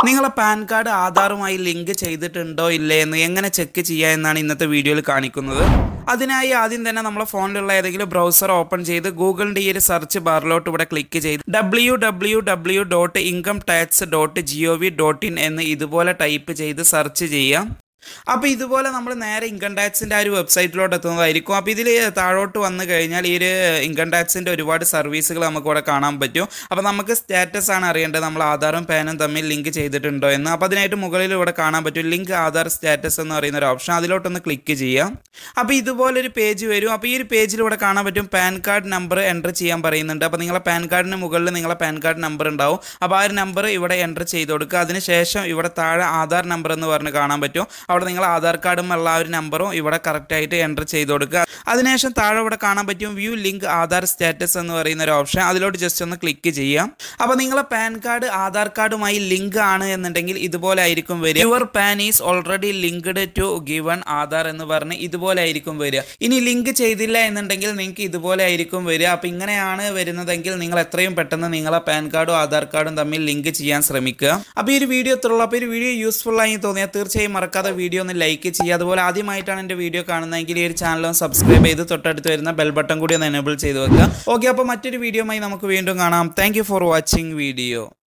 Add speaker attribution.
Speaker 1: നിങ്ങളെ PAN card ആധാറുമായി link ചെയ്തിട്ടുണ്ടോ ഇല്ലേ എന്ന് എങ്ങനെ ചെക്ക് ചെയ്യുക എന്നാണ് ഇന്നത്തെ വീഡിയോയിൽ കാണിക്കുന്നത് അതിനായി ആദ്യം തന്നെ നമ്മളെ ഫോണിലുള്ള ഏതെങ്കിലും ബ്രൗസർ ഓപ്പൺ ചെയ്ത് ഗൂഗിളിൻ്റെ ഈ ഒരു സെർച്ച് ബാറിലോട്ട് ഇവിടെ ക്ലിക്ക് ചെയ്ത് W W W dot income tax dot G O V dot in എന്ന് ഇതുപോലെ ടൈപ്പ് ചെയ്ത് സെർച്ച് ചെയ്യാം അപ്പോൾ ഇതുപോലെ നമ്മൾ നേരെ ഇൻകം ടാക്സിൻ്റെ ആ ഒരു വെബ്സൈറ്റിലോട്ട് എത്തുന്നതായിരിക്കും അപ്പോൾ ഇതിൽ താഴോട്ട് വന്നു കഴിഞ്ഞാൽ ഈ ഒരു ഇൻകം ടാക്സിൻ്റെ ഒരുപാട് സർവീസുകൾ നമുക്ക് ഇവിടെ കാണാൻ പറ്റും അപ്പോൾ നമുക്ക് സ്റ്റാറ്റസ് ആണ് അറിയേണ്ടത് നമ്മൾ ആധാറും പാനും തമ്മിൽ ലിങ്ക് ചെയ്തിട്ടുണ്ടോ എന്ന് അപ്പോൾ അതിനായിട്ട് മുകളിൽ ഇവിടെ കാണാൻ പറ്റും ലിങ്ക് ആധാർ സ്റ്റാറ്റസ് എന്ന് പറയുന്ന ഒരു ഓപ്ഷൻ അതിലോട്ടൊന്ന് ക്ലിക്ക് ചെയ്യാം അപ്പോൾ ഇതുപോലൊരു പേജ് വരും അപ്പോൾ ഈ ഒരു പേജിൽ ഇവിടെ കാണാൻ പറ്റും പാൻ കാർഡ് നമ്പർ എൻ്റർ ചെയ്യാൻ പറയുന്നുണ്ട് അപ്പോൾ നിങ്ങളെ പാൻ കാർഡിന് മുകളിൽ നിങ്ങളെ പാൻ കാർഡ് നമ്പർ ഉണ്ടാവും അപ്പോൾ ആ ഒരു നമ്പർ ഇവിടെ എൻ്റർ ചെയ്ത് കൊടുക്കുക അതിനുശേഷം ഇവിടെ താഴെ ആധാർ നമ്പർ എന്ന് പറഞ്ഞ് കാണാൻ പറ്റും അവിടെ നിങ്ങൾ ആധാർ കാർഡും ഉള്ള ആ ഒരു നമ്പറും ഇവിടെ കറക്റ്റായിട്ട് എൻ്റർ ചെയ്ത് കൊടുക്കുക അതിനുശേഷം താഴെ ഇവിടെ കാണാൻ പറ്റും വ്യൂ ലിങ്ക് ആധാർ സ്റ്റാറ്റസ് എന്ന് പറയുന്ന ഒരു ഓപ്ഷൻ അതിലോട്ട് ജസ്റ്റ് ഒന്ന് ക്ലിക്ക് ചെയ്യാം അപ്പോൾ നിങ്ങളെ പാൻ കാർഡ് ആധാർ കാർഡുമായി ലിങ്ക് ആണ് എന്നുണ്ടെങ്കിൽ ഇതുപോലെ ആയിരിക്കും വരിക your PAN is already linked to given Aadhaar എന്ന് പറഞ്ഞ് ഇതുപോലെ ആയിരിക്കും വരിക ഇനി ലിങ്ക് ചെയ്തില്ല എന്നുണ്ടെങ്കിൽ നിങ്ങൾക്ക് ഇതുപോലെ ആയിരിക്കും വരിക അപ്പോൾ ഇങ്ങനെയാണ് വരുന്നതെങ്കിൽ നിങ്ങൾ എത്രയും പെട്ടെന്ന് നിങ്ങളെ പാൻ കാർഡും ആധാർ കാർഡും തമ്മിൽ ലിങ്ക് ചെയ്യാൻ ശ്രമിക്കുക അപ്പോൾ ഈ ഒരു വീഡിയോ എത്തുള്ളൂ അപ്പോൾ ഈ ഒരു വീഡിയോ യൂസ്ഫുൾ ആയി തോന്നിയാൽ തീർച്ചയായും മറക്കാതെ വീഡിയോ ഒന്ന് ലൈക്ക് ചെയ്യുക അതുപോലെ ആദ്യമായിട്ടാണ് എൻ്റെ വീഡിയോ കാണുന്നതെങ്കിൽ ഈ ഒരു ചാനൽ ഒന്ന് സബ്സ്ക്രൈബ് ചെയ്ത് തൊട്ടടുത്ത് വരുന്ന ബെൽ ബട്ടൺ കൂടി ഒന്ന് എനേബിൾ ചെയ്ത് വെക്കുക ഓക്കെ അപ്പോൾ മറ്റൊരു വീഡിയോയുമായി നമുക്ക് വീണ്ടും കാണാം താങ്ക് ഫോർ വാച്ചിങ് വീഡിയോ